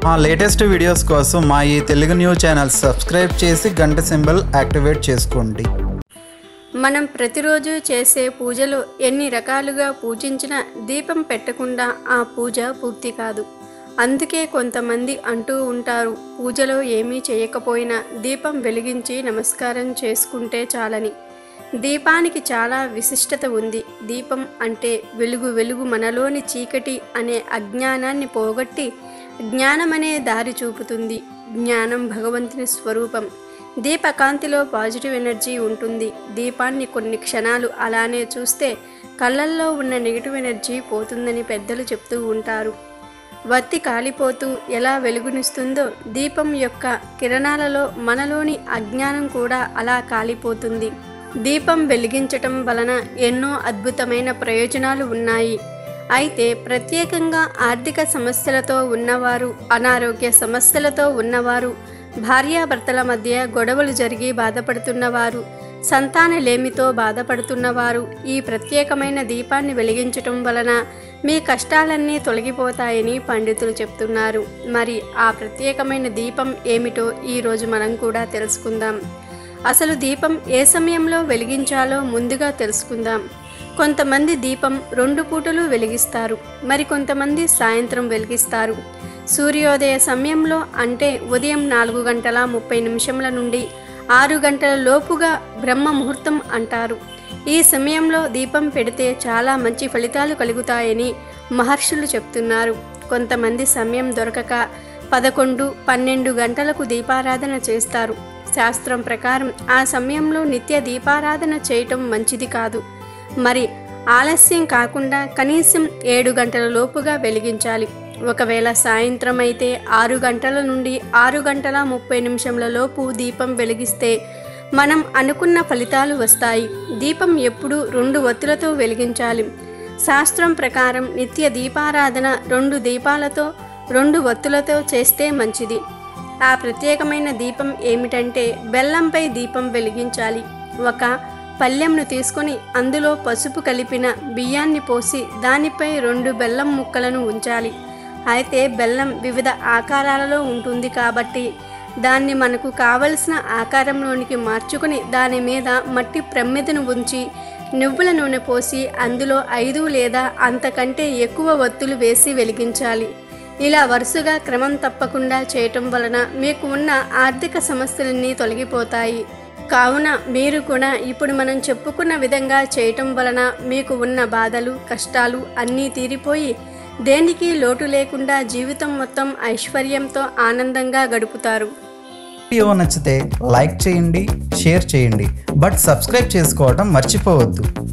మా latest videos కోసం మా ఈ తెలుగు న్యూస్ ఛానల్ సబ్స్క్రైబ్ చేసి గంట సింబల్ యాక్టివేట్ చేసుకోండి మనం ప్రతిరోజు చేసే పూజలో ఎన్ని రకాలుగా పూజించినా దీపం పెట్టకుండా ఆ పూజ పూర్తి కాదు అందుకే కొంతమంది అంటూ ఉంటారు పూజలో ఏమీ చేయకపోయినా దీపం వెలిగించి నమస్కారం చేసుకుంటే చాలని దీపానికి చాలా విశిష్టత ఉంది దీపం అంటే వెలుగు వెలుగు మనలోని చీకటి అనే అజ్ఞానాన్ని పోగొట్టి జ్ఞానమనే దారి చూపుతుంది జ్ఞానం భగవంతుని స్వరూపం దీపకాంతిలో పాజిటివ్ ఎనర్జీ ఉంటుంది దీపాన్ని కొన్ని క్షణాలు అలానే చూస్తే కళ్ళల్లో ఉన్న నెగిటివ్ ఎనర్జీ పోతుందని పెద్దలు చెప్తూ ఉంటారు వత్తి కాలిపోతూ ఎలా వెలుగునిస్తుందో దీపం యొక్క కిరణాలలో మనలోని అజ్ఞానం కూడా అలా కాలిపోతుంది దీపం వెలిగించటం వలన ఎన్నో అద్భుతమైన ప్రయోజనాలు ఉన్నాయి అయితే ప్రత్యేకంగా ఆర్థిక సమస్యలతో ఉన్నవారు అనారోగ్య సమస్యలతో ఉన్నవారు భార్యాభర్తల మధ్య గొడవలు జరిగి బాధపడుతున్నవారు సంతానలేమితో బాధపడుతున్నవారు ఈ ప్రత్యేకమైన దీపాన్ని వెలిగించటం వలన మీ కష్టాలన్నీ తొలగిపోతాయని పండితులు చెప్తున్నారు మరి ఆ ప్రత్యేకమైన దీపం ఏమిటో ఈరోజు మనం కూడా తెలుసుకుందాం అసలు దీపం ఏ సమయంలో వెలిగించాలో ముందుగా తెలుసుకుందాం కొంతమంది దీపం రెండు పూటలు వెలిగిస్తారు మరి కొంతమంది సాయంత్రం వెలిగిస్తారు సూర్యోదయ సమయంలో అంటే ఉదయం నాలుగు గంటల ముప్పై నిమిషంల నుండి ఆరు గంటల లోపుగా బ్రహ్మ ముహూర్తం అంటారు ఈ సమయంలో దీపం పెడితే చాలా మంచి ఫలితాలు కలుగుతాయని మహర్షులు చెప్తున్నారు కొంతమంది సమయం దొరకక పదకొండు పన్నెండు గంటలకు దీపారాధన చేస్తారు శాస్త్రం ప్రకారం ఆ సమయంలో నిత్య దీపారాధన చేయటం మంచిది కాదు మరి ఆలస్యం కాకుండా కనీసం ఏడు గంటల లోపుగా వెలిగించాలి ఒకవేళ సాయంత్రం అయితే ఆరు గంటల నుండి ఆరు గంటల ముప్పై నిమిషంల లోపు దీపం వెలిగిస్తే మనం అనుకున్న ఫలితాలు వస్తాయి దీపం ఎప్పుడూ రెండు ఒత్తులతో వెలిగించాలి శాస్త్రం ప్రకారం నిత్య దీపారాధన రెండు దీపాలతో రెండు ఒత్తులతో చేస్తే మంచిది ఆ ప్రత్యేకమైన దీపం ఏమిటంటే బెల్లంపై దీపం వెలిగించాలి ఒక పళ్ళెంను తీసుకొని అందులో పసుపు కలిపిన బియ్యాన్ని పోసి దానిపై రెండు బెల్లం ముక్కలను ఉంచాలి అయితే బెల్లం వివిధ ఆకారాలలో ఉంటుంది కాబట్టి దాన్ని మనకు కావలసిన ఆకారంలోనికి మార్చుకుని దాని మీద మట్టి ప్రమ్మెదను ఉంచి నువ్వుల నూనె పోసి అందులో ఐదు లేదా అంతకంటే ఎక్కువ ఒత్తులు వేసి వెలిగించాలి ఇలా వరుసగా క్రమం తప్పకుండా చేయటం వలన మీకు ఉన్న ఆర్థిక సమస్యలన్నీ తొలగిపోతాయి కావున మీరు కూడా ఇప్పుడు మనం చెప్పుకున్న విధంగా చేయటం వలన మీకు ఉన్న బాధలు కష్టాలు అన్నీ తీరిపోయి దేనికి లోటు లేకుండా జీవితం మొత్తం ఐశ్వర్యంతో ఆనందంగా గడుపుతారు వీడియో నచ్చితే లైక్ చేయండి షేర్ చేయండి బట్ సబ్స్క్రైబ్ చేసుకోవడం మర్చిపోవద్దు